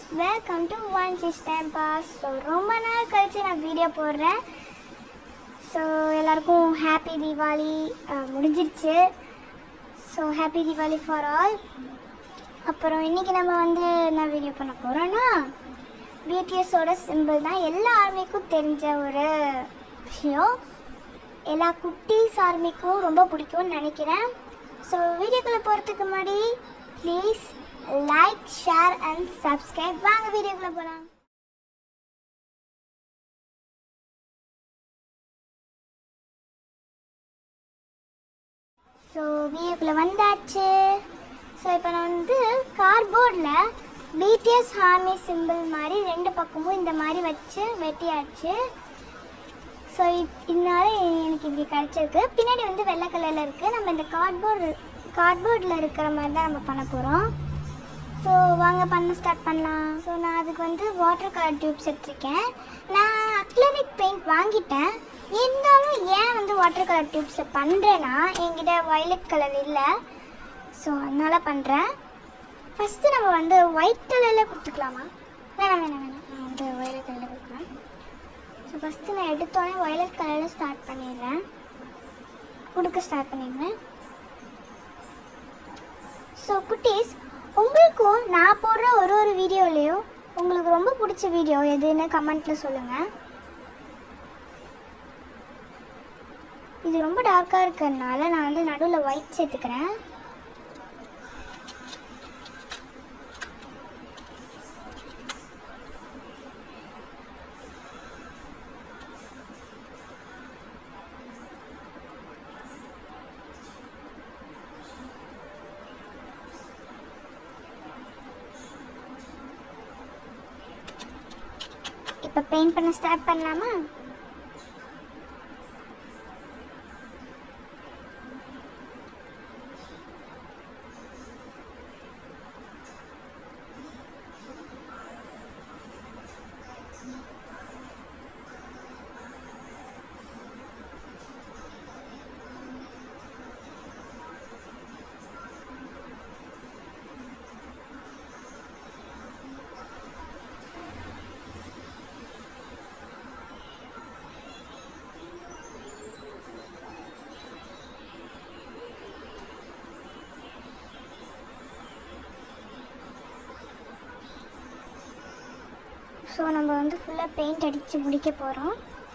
welcome to one system boss so ரொம்ப நாள் கழிச்சு நான் வீடியோ போடுறேன் ஸோ எல்லாருக்கும் ஹாப்பி தீபாவளி அஹ், முடிஞ்சிருச்சு so happy Deepavali for all அப்புறம் இன்றைக்கி நம்ம வந்து என்ன வீடியோ பண்ண போகிறோன்னா பிடிஎஸோட சிம்பிள் தான் எல்லா ஆர்மிக்கும் தெரிஞ்ச ஒரு விஷயம் எல்லா குட்டீஸ் ஆர்மிக்கும் ரொம்ப பிடிக்கும்னு நினைக்கிறேன் ஸோ வீடியோக்குள்ளே போகிறதுக்கு முன்னாடி please like share and subscribe வாங்க வீடியோக்குள்ளே போகலாம் ஸோ வீடியோக்குள்ளே வந்தாச்சு ஸோ இப்போ நான் வந்து கார்போர்டில் பிடிஎஸ் ஆர்மி சிம்பிள் மாதிரி ரெண்டு பக்கமும் இந்த மாதிரி வச்சு வெட்டியாச்சு ஸோ இதனால எனக்கு இப்படி கிடச்சிருக்கு பின்னாடி வந்து வெள்ளை கலரில் இருக்குது நம்ம இந்த கார்ட்போர்டு கார்ட்போர்டில் இருக்கிற மாதிரி தான் நம்ம பண்ண போகிறோம் ஸோ வாங்க பண்ண ஸ்டார்ட் பண்ணலாம் ஸோ நான் அதுக்கு வந்து வாட்டர் கலர் டியூப்ஸ் எடுத்திருக்கேன் நான் அக்லரிக் பெயிண்ட் வாங்கிட்டேன் இருந்தாலும் ஏன் வந்து வாட்டர் கலர் டியூப்ஸில் பண்ணுறேன்னா என்கிட்ட வயலட் கலர் இல்லை ஸோ அதனால் பண்ணுறேன் ஃபஸ்ட்டு நம்ம வந்து ஒயிட் கலரில் கொடுத்துக்கலாமா வேணாம் வேணாம் வேணாம் நான் வந்து வயலட் கலரில் கொடுக்கலாம் ஸோ ஃபஸ்ட்டு நான் எடுத்தோடனே வயலட் கலரில் ஸ்டார்ட் பண்ணிடுறேன் கொடுக்க ஸ்டார்ட் பண்ணிடுவேன் ஸோ குட்டீஸ் உங்களுக்கும் நான் போடுற ஒரு ஒரு வீடியோலையும் உங்களுக்கு ரொம்ப பிடிச்ச வீடியோ எதுன்னு கமெண்ட்டில் சொல்லுங்கள் இது ரொம்ப டார்க்காக இருக்கிறதுனால நான் வந்து நடுவில் ஒயிட் சேர்த்துக்கிறேன் இப்போ பெயிண்ட் பண்ண ஸ்டார்ட் பண்ணலாமா ஸோ நம்ம வந்து ஃபுல்லாக பெயிண்ட் அடித்து முடிக்க போகிறோம்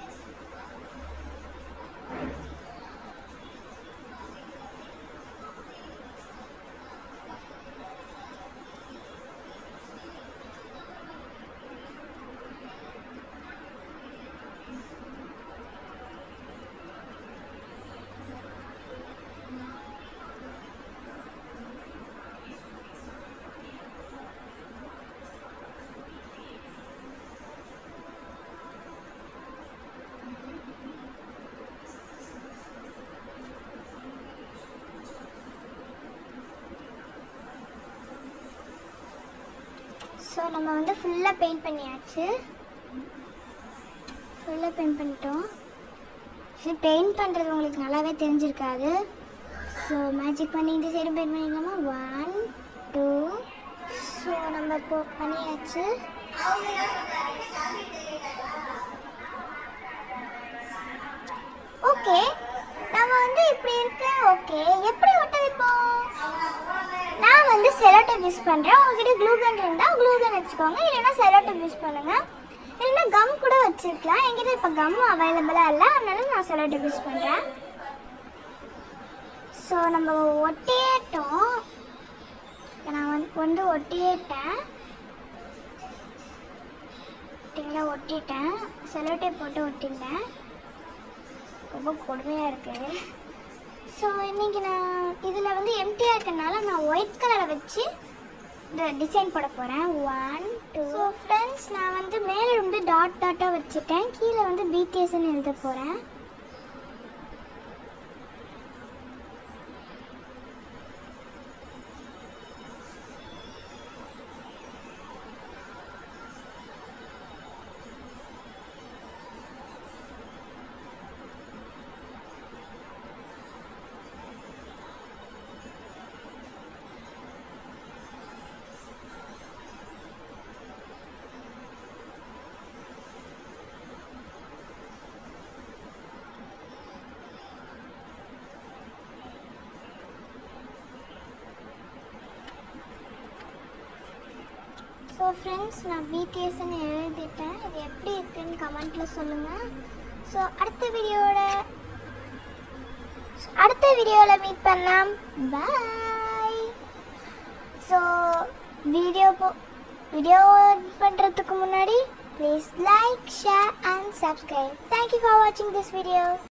ஸோ நம்ம வந்து ஃபுல்லாக பெயிண்ட் பண்ணியாச்சு ஃபுல்லாக பெயிண்ட் பண்ணிட்டோம் சரி பெயிண்ட் பண்ணுறது உங்களுக்கு நல்லாவே தெரிஞ்சிருக்காது ஸோ மேஜிக் பண்ணி இந்த சைடு பெயிண்ட் பண்ணிக்கலாமா ஒன் டூ ஸோ நம்ம இப்போ பண்ணியாச்சு ஓகே நம்ம வந்து இப்படி இருக்கு ஓகே எப்படி ஒட்ட வைப்போம் நான் வந்து செலோடேப் யூஸ் பண்ணுறேன் உங்ககிட்ட க்ளூகன் இருந்தால் க்ளூகன் வச்சுக்கோங்க இல்லைன்னா செலோடேப் யூஸ் பண்ணுங்கள் இல்லைன்னா கம் கூட வச்சுருக்கலாம் என்கிட்ட இப்போ கம் அவைலபிளாக இல்லை அதனால நான் செலோடேப் யூஸ் பண்ணுறேன் ஸோ நம்ம ஒட்டியேட்டோம் நான் வந்து வந்து ஒட்டியேட்டேன் ஒட்டிங்களா ஒட்டிட்டேன் செலோடேப் போட்டு ஒட்டிட்டேன் ரொம்ப கொடுமையாக இருக்குது ஸோ இன்னைக்கு நான் இதில் வந்து எம்டியாக இருக்கனால நான் ஒயிட் கலரை வச்சு இந்த டிசைன் போட போகிறேன் ஒன் டூ ஸோ ஃப்ரெண்ட்ஸ் நான் வந்து மேலே வந்து டாட் டாட்டாக வச்சுட்டேன் கீழே வந்து பிடிஎஸ்ன்னு எழுத போகிறேன் ஸோ ஃப்ரெண்ட்ஸ் நான் பிடிஎஸ்ன்னு எழுதிட்டேன் இது எப்படி இருக்குன்னு கமெண்ட்டில் சொல்லுங்கள் ஸோ அடுத்த வீடியோட அடுத்த வீடியோவில் மீட் பண்ணலாம் பாய் ஸோ வீடியோ போ வீடியோ பண்ணுறதுக்கு முன்னாடி please like share and subscribe thank you for வாட்சிங் திஸ் வீடியோ